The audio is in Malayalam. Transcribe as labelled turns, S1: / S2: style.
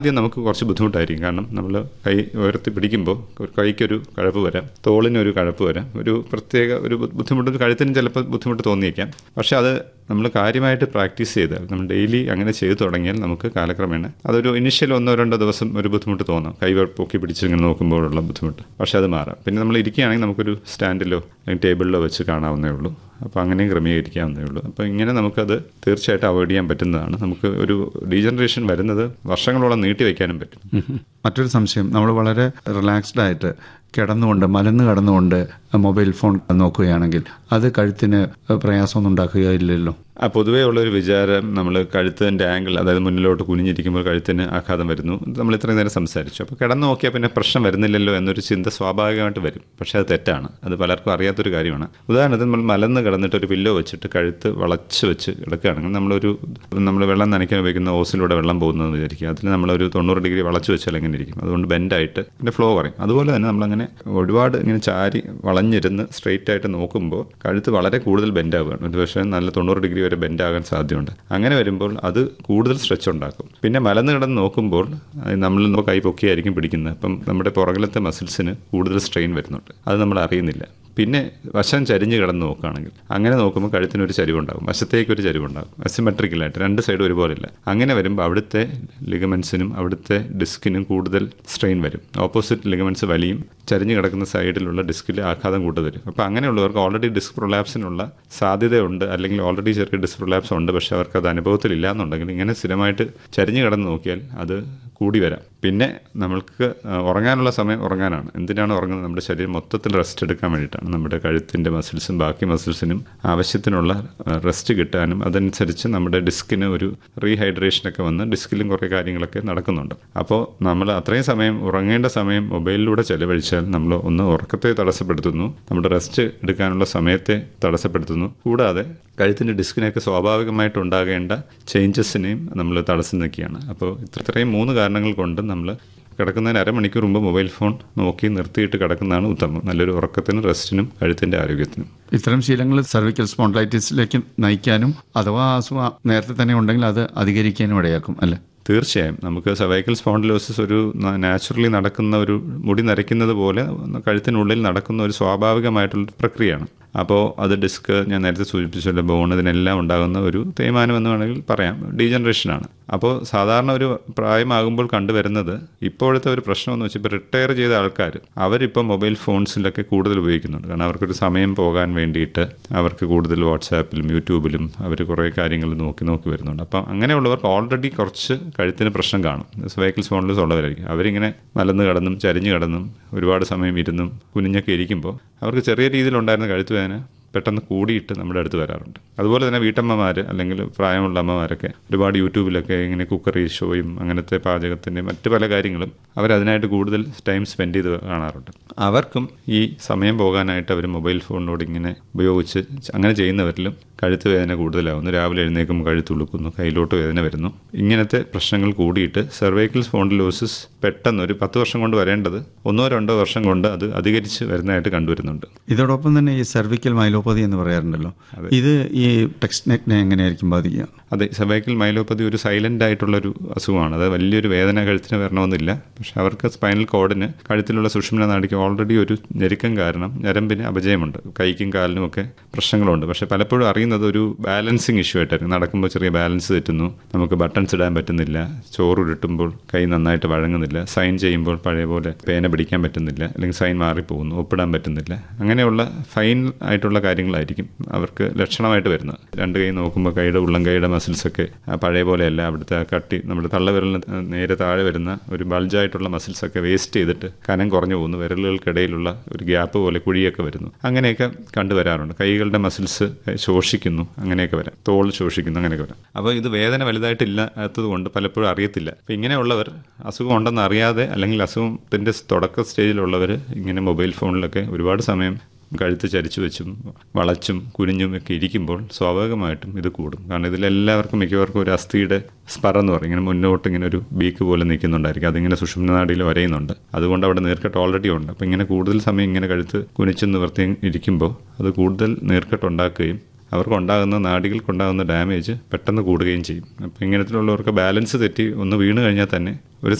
S1: ആദ്യം നമുക്ക് കുറച്ച് ബുദ്ധിമുട്ടായിരിക്കും കാരണം നമ്മൾ കൈ ഉയർത്തി പിടിക്കുമ്പോൾ ഒരു കൈക്കൊരു കഴപ്പ് വരാം തോളിനൊരു കഴപ്പ് വരാം ഒരു പ്രത്യേക ഒരു ബു- ബുദ്ധിമുട്ട് കഴുത്തിന് ചിലപ്പോൾ ബുദ്ധിമുട്ട് തോന്നിയേക്കാം പക്ഷെ അത് നമ്മൾ കാര്യമായിട്ട് പ്രാക്ടീസ് ചെയ്താൽ നമ്മൾ ഡെയിലി അങ്ങനെ ചെയ്തു തുടങ്ങിയാൽ നമുക്ക് കാലക്രമേണ അതൊരു ഇനിഷ്യൽ ഒന്നോ രണ്ടോ ദിവസം ഒരു ബുദ്ധിമുട്ട് തോന്നാം കൈ പൊക്കി പിടിച്ച് ഇങ്ങനെ നോക്കുമ്പോഴുള്ള ബുദ്ധിമുട്ട് പക്ഷെ അത് മാറാം പിന്നെ നമ്മൾ ഇരിക്കുകയാണെങ്കിൽ നമുക്കൊരു സ്റ്റാൻഡിലോ അല്ലെങ്കിൽ ടേബിളിലോ വെച്ച് കാണാവുന്നേ ഉള്ളൂ അപ്പോൾ അങ്ങനെയും ക്രമീകരിക്കാവുന്നേ ഉള്ളൂ അപ്പോൾ ഇങ്ങനെ നമുക്കത് തീർച്ചയായിട്ടും അവോയ്ഡ് ചെയ്യാൻ പറ്റുന്നതാണ് നമുക്ക് ഒരു ഡീജനറേഷൻ വരുന്നത് വർഷങ്ങളോളം നീട്ടി വയ്ക്കാനും പറ്റും
S2: മറ്റൊരു സംശയം നമ്മൾ വളരെ റിലാക്സ്ഡ് ആയിട്ട് കിടന്നുകൊണ്ട് മലന്ന് കിടന്നുകൊണ്ട് മൊബൈൽ ഫോൺ നോക്കുകയാണെങ്കിൽ അത് കഴുത്തിന് പ്രയാസമൊന്നും ഉണ്ടാക്കുകയില്ലല്ലോ
S1: ആ പൊതുവേ ഉള്ളൊരു വിചാരം നമ്മൾ കഴുത്തിൻ്റെ ആംഗിൾ അതായത് മുന്നിലോട്ട് കുനിഞ്ഞിരിക്കുമ്പോൾ കഴുത്തിന് ആഘാതം വരുന്നു നമ്മൾ ഇത്രയും നേരം സംസാരിച്ചു അപ്പോൾ കിടന്നു നോക്കിയാൽ പിന്നെ പ്രശ്നം വരുന്നില്ലല്ലോ എന്നൊരു ചിന്ത സ്വാഭാവികമായിട്ട് വരും പക്ഷേ അത് തെറ്റാണ് അത് പലർക്കും അറിയാത്തൊരു കാര്യമാണ് ഉദാഹരണത്തിന് നമ്മൾ മലന്ന് കിടന്നിട്ട് ഒരു പില്ലോ വെച്ചിട്ട് കഴുത്ത് വളച്ച് വെച്ച് കിടക്കുകയാണെങ്കിൽ നമ്മളൊരു നമ്മൾ വെള്ളം നനയ്ക്കാൻ ഉപയോഗിക്കുന്ന ഓസിലൂടെ വെള്ളം പോകുന്നതെന്ന് വിചാരിക്കുക അതിൽ നമ്മളൊരു തൊണ്ണൂറ് ഡിഗ്രി വളച്ച് വെച്ചാൽ എങ്ങനെ ഇരിക്കും അതുകൊണ്ട് ബെൻഡായിട്ട് അതിൻ്റെ ഫ്ലോ കുറയും അതുപോലെ തന്നെ നമ്മളങ്ങനെ ഒരുപാട് ഇങ്ങനെ ചാരി വളഞ്ഞിരുന്ന് സ്ട്രെയിറ്റ് ആയിട്ട് നോക്കുമ്പോൾ കഴുത്ത് വളരെ കൂടുതൽ ബെൻഡാവുകയാണ് ഒരു പക്ഷേ നല്ല തൊണ്ണൂറ് ഡിഗ്രി വരെ ബെൻഡാകാൻ സാധ്യതയുണ്ട് അങ്ങനെ വരുമ്പോൾ അത് കൂടുതൽ സ്ട്രെച്ച് ഉണ്ടാക്കും പിന്നെ മലന്ന് കിടന്ന് നോക്കുമ്പോൾ അത് നമ്മൾ നമ്മൾ കൈ പൊക്കിയായിരിക്കും പിടിക്കുന്നത് അപ്പം നമ്മുടെ പുറകിലത്തെ മസിൽസിന് കൂടുതൽ സ്ട്രെയിൻ വരുന്നുണ്ട് അത് നമ്മൾ അറിയുന്നില്ല പിന്നെ വശം ചരിഞ്ഞ് കിടന്ന് നോക്കുകയാണെങ്കിൽ അങ്ങനെ നോക്കുമ്പോൾ കഴുത്തിനൊരു ചരിവുണ്ടാകും വശത്തേക്ക് ഒരു ചരിവുണ്ടാകും അസിമെട്രിക്കലായിട്ട് രണ്ട് സൈഡും ഒരുപോലെയല്ല അങ്ങനെ വരുമ്പോൾ അവിടുത്തെ ലിഗമെൻസിനും അവിടുത്തെ ഡിസ്കിനും കൂടുതൽ സ്ട്രെയിൻ വരും ഓപ്പോസിറ്റ് ലിഗമെൻസ് വലിയും ചരിഞ്ഞ് കിടക്കുന്ന സൈഡിലുള്ള ഡിസ്കിൽ ആഘാതം കൂടുതൽ വരും അപ്പോൾ അങ്ങനെയുള്ളവർക്ക് ഓൾറെഡി ഡിസ്ക് പ്രൊലാപ്സിനുള്ള സാധ്യതയുണ്ട് അല്ലെങ്കിൽ ഓൾറെഡി ചെറിയ ഡിസ്ക് പ്രൊലാപ്സ് ഉണ്ട് പക്ഷേ അവർക്ക് അത് അനുഭവത്തിലില്ല എന്നുണ്ടെങ്കിൽ ഇങ്ങനെ സ്ഥിരമായിട്ട് ചരിഞ്ഞ് കിടന്ന് നോക്കിയാൽ അത് കൂടി വരാം പിന്നെ നമ്മൾക്ക് ആ, ഉറങ്ങാനുള്ള സമയം ഉറങ്ങാനാണ് എന്തിനാണ് ഉറങ്ങുന്നത് നമ്മുടെ ശരീരം മൊത്തത്തിൽ റെസ്റ്റ് എടുക്കാൻ വേണ്ടിയിട്ടാണ് നമ്മുടെ കഴുത്തിൻ്റെ മസിൽസും ബാക്കി മസിൽസിനും ആവശ്യത്തിനുള്ള റെസ്റ്റ് കിട്ടാനും അതനുസരിച്ച് നമ്മുടെ ഡിസ്കിന് ഒരു റീഹൈഡ്രേഷനൊക്കെ വന്ന് ഡിസ്കിലും കുറേ കാര്യങ്ങളൊക്കെ നടക്കുന്നുണ്ട് അപ്പോൾ നമ്മൾ അത്രയും സമയം ഉറങ്ങേണ്ട സമയം മൊബൈലിലൂടെ ചെലവഴിച്ചാൽ നമ്മൾ ഒന്ന് ഉറക്കത്തെ തടസ്സപ്പെടുത്തുന്നു നമ്മുടെ റെസ്റ്റ് എടുക്കാനുള്ള സമയത്തെ തടസ്സപ്പെടുത്തുന്നു കൂടാതെ കഴുത്തിൻ്റെ ഡിസ്കിനൊക്കെ സ്വാഭാവികമായിട്ട് ഉണ്ടാകേണ്ട ചേഞ്ചസിനെയും നമ്മൾ തടസ്സം നിൽക്കുകയാണ് അപ്പോൾ ഇത്രയും മൂന്ന് കാരണങ്ങൾ കൊണ്ട് നമ്മൾ കിടക്കുന്നതിന് അരമണിക്കൂർ മുമ്പ് മൊബൈൽ ഫോൺ നോക്കി നിർത്തിയിട്ട് കിടക്കുന്നതാണ് ഉത്തമം നല്ലൊരു ഉറക്കത്തിനും റെസ്റ്റിനും കഴുത്തിൻ്റെ ആരോഗ്യത്തിനും
S2: ഇത്തരം ശീലങ്ങൾ സർവിക്കൽ സ്പോണ്ടലൈറ്റിസിലേക്ക് നയിക്കാനും അഥവാ അസുഖം നേരത്തെ തന്നെ ഉണ്ടെങ്കിൽ അത് അധികരിക്കാനും ഇടയാക്കും അല്ലേ
S1: തീർച്ചയായും നമുക്ക് സർവൈക്കൽ സ്പോണ്ടിലോസിസ് ഒരു നാച്ചുറലി നടക്കുന്ന ഒരു മുടി നരയ്ക്കുന്നത് പോലെ കഴുത്തിനുള്ളിൽ നടക്കുന്ന ഒരു സ്വാഭാവികമായിട്ടുള്ള പ്രക്രിയയാണ് അപ്പോൾ അത് ഡിസ്ക് ഞാൻ നേരത്തെ സൂചിപ്പിച്ചല്ലോ ബോൺ ഇതിനെല്ലാം ഉണ്ടാകുന്ന ഒരു തേയ്മാനം എന്ന് വേണമെങ്കിൽ പറയാം ഡീജനറേഷനാണ് അപ്പോൾ സാധാരണ ഒരു പ്രായമാകുമ്പോൾ കണ്ടുവരുന്നത് ഇപ്പോഴത്തെ ഒരു പ്രശ്നം എന്ന് വെച്ചാൽ ഇപ്പോൾ റിട്ടയർ ചെയ്ത ആൾക്കാർ അവരിപ്പോൾ മൊബൈൽ ഫോൺസിലൊക്കെ കൂടുതൽ ഉപയോഗിക്കുന്നുണ്ട് കാരണം അവർക്കൊരു സമയം പോകാൻ വേണ്ടിയിട്ട് അവർക്ക് കൂടുതൽ വാട്സാപ്പിലും യൂട്യൂബിലും അവർ കുറേ കാര്യങ്ങൾ നോക്കി നോക്കി വരുന്നുണ്ട് അപ്പം അങ്ങനെയുള്ളവർക്ക് ഓൾറെഡി കുറച്ച് കഴുത്തിന് പ്രശ്നം കാണും വെഹിക്കിൾ സ്പോണ്ടിൽസ് ഉള്ളവരായിരിക്കും അവരിങ്ങനെ മലന്ന് കിടന്നും ചരിഞ്ഞു കിടന്നും ഒരുപാട് സമയം ഇരുന്നും കുനിഞ്ഞൊക്കെ ഇരിക്കുമ്പോൾ അവർക്ക് ചെറിയ രീതിയിലുണ്ടായിരുന്ന കഴുത്ത് വേദന പെട്ടെന്ന് കൂടിയിട്ട് നമ്മുടെ അടുത്ത് വരാറുണ്ട് അതുപോലെ തന്നെ വീട്ടമ്മമാർ അല്ലെങ്കിൽ പ്രായമുള്ള അമ്മമാരൊക്കെ ഒരുപാട് യൂട്യൂബിലൊക്കെ ഇങ്ങനെ കുക്കറി ഷോയും അങ്ങനത്തെ പാചകത്തിൻ്റെ മറ്റ് പല കാര്യങ്ങളും അവരതിനായിട്ട് കൂടുതൽ ടൈം സ്പെൻഡ് ചെയ്ത് കാണാറുണ്ട് അവർക്കും ഈ സമയം പോകാനായിട്ട് അവർ മൊബൈൽ ഫോണിനോട് ഇങ്ങനെ ഉപയോഗിച്ച് അങ്ങനെ ചെയ്യുന്നവരിലും കഴുത്ത് വേദന കൂടുതലാവുന്നു രാവിലെ എഴുന്നേക്കുമ്പോൾ കഴുത്ത് ഉളുക്കുന്നു കയ്യിലോട്ട് വേദന വരുന്നു ഇങ്ങനത്തെ പ്രശ്നങ്ങൾ കൂടിയിട്ട് സെർവൈക്കൽ സ്പോണ്ടിലോസിസ് പെട്ടെന്ന് ഒരു പത്ത് വർഷം കൊണ്ട് വരേണ്ടത് ഒന്നോ രണ്ടോ വർഷം കൊണ്ട് അത് അധികരിച്ച് വരുന്നതായിട്ട് കണ്ടുവരുന്നുണ്ട്
S2: ഇതോടൊപ്പം തന്നെ ഈ സർവിക്കൽ മൈലോപ്പതി എന്ന് പറയാറുണ്ടല്ലോ ഇത് ഈ ടെക്സ്റ്റ് നെക്കിനെ എങ്ങനെയായിരിക്കും ബാധിക്കുക
S1: അതെ സെർവൈക്കൽ മൈലോപ്പതി ഒരു സൈലന്റ് ആയിട്ടുള്ളൊരു അസുഖമാണ് അത് വലിയൊരു വേദന കഴുത്തിന് വരണമെന്നില്ല പക്ഷെ അവർക്ക് സ്പൈനൽ കോഡിന് കഴുത്തിലുള്ള സുഷുമ്ന നാടിക്ക് ഓൾറെഡി ഒരു ഞെരുക്കം കാരണം ഞരമ്പിന് അപജയമുണ്ട് കൈക്കും കാലിനും ഒക്കെ പ്രശ്നങ്ങളുണ്ട് പക്ഷെ പലപ്പോഴും അറിയുന്നത് ഒരു ബാലൻസിങ് ഇഷ്യൂ ആയിട്ടായിരിക്കും നടക്കുമ്പോൾ ചെറിയ ബാലൻസ് തെറ്റുന്നു നമുക്ക് ബട്ടൺസ് ഇടാൻ പറ്റുന്നില്ല ചോറ് ഉരുട്ടുമ്പോൾ കൈ നന്നായിട്ട് വഴങ്ങുന്നില്ല സൈൻ ചെയ്യുമ്പോൾ പഴയ പോലെ പേന പിടിക്കാൻ പറ്റുന്നില്ല അല്ലെങ്കിൽ സൈൻ മാറിപ്പോകുന്നു ഒപ്പിടാൻ പറ്റുന്നില്ല അങ്ങനെയുള്ള ഫൈൻ ആയിട്ടുള്ള കാര്യങ്ങളായിരിക്കും അവർക്ക് ലക്ഷണമായിട്ട് വരുന്നത് രണ്ട് കൈ നോക്കുമ്പോൾ കൈയുടെ ഉള്ളം കൈയുടെ മസിൽസൊക്കെ ആ പഴയ പോലെയല്ല അവിടുത്തെ ആ കട്ടി നമ്മുടെ തള്ളവിരലിന് നേരെ താഴെ വരുന്ന ഒരു ബൾജായിട്ടുള്ള മസിൽസൊക്കെ വേസ്റ്റ് ചെയ്തിട്ട് കനം കുറഞ്ഞു പോകുന്നു വിരലുകൾക്കിടയിലുള്ള ഒരു ഗ്യാപ്പ് പോലെ കുഴിയൊക്കെ വരുന്നു അങ്ങനെയൊക്കെ കണ്ടുവരാറുണ്ട് കൈകളുടെ മസിൽസ് ശോഷിക്കുന്നു അങ്ങനെയൊക്കെ വരാം തോൾ ശോഷിക്കുന്നു അങ്ങനെയൊക്കെ വരാം അപ്പോൾ ഇത് വേദന വലുതായിട്ടില്ലാത്തത് കൊണ്ട് പലപ്പോഴും അറിയത്തില്ല അപ്പോൾ ഇങ്ങനെയുള്ളവർ അസുഖം ഉണ്ടെന്ന് അറിയാതെ അല്ലെങ്കിൽ അസുഖത്തിൻ്റെ തുടക്ക സ്റ്റേജിലുള്ളവർ ഇങ്ങനെ മൊബൈൽ ഫോണിലൊക്കെ ഒരുപാട് സമയം കഴുത്ത് ചരിച്ചു വെച്ചും വളച്ചും കുനിഞ്ഞും ഒക്കെ ഇരിക്കുമ്പോൾ സ്വാഭാവികമായിട്ടും ഇത് കൂടും കാരണം ഇതിലെല്ലാവർക്കും മിക്കവർക്കും ഒരു അസ്ഥിയുടെ സ്പറ എന്ന് പറയും ഇങ്ങനെ മുന്നോട്ട് ഇങ്ങനെ ഒരു ബീക്ക് പോലെ നിൽക്കുന്നുണ്ടായിരിക്കും അതിങ്ങനെ സുഷുമ്നാടിയിൽ വരയുന്നുണ്ട് അതുകൊണ്ട് അവിടെ നീർക്കെട്ട് ഓൾറെഡി ഉണ്ട് അപ്പോൾ ഇങ്ങനെ കൂടുതൽ സമയം ഇങ്ങനെ കഴുത്ത് കുനിച്ച് നിവർത്തി ഇരിക്കുമ്പോൾ അത് കൂടുതൽ നീർക്കെട്ട് ഉണ്ടാക്കുകയും അവർക്കുണ്ടാകുന്ന നാടികൾക്കുണ്ടാകുന്ന ഡാമേജ് പെട്ടെന്ന് കൂടുകയും ചെയ്യും അപ്പോൾ ഇങ്ങനത്തിലുള്ളവർക്ക് ബാലൻസ് തെറ്റി ഒന്ന് വീണ് കഴിഞ്ഞാൽ തന്നെ ഒരു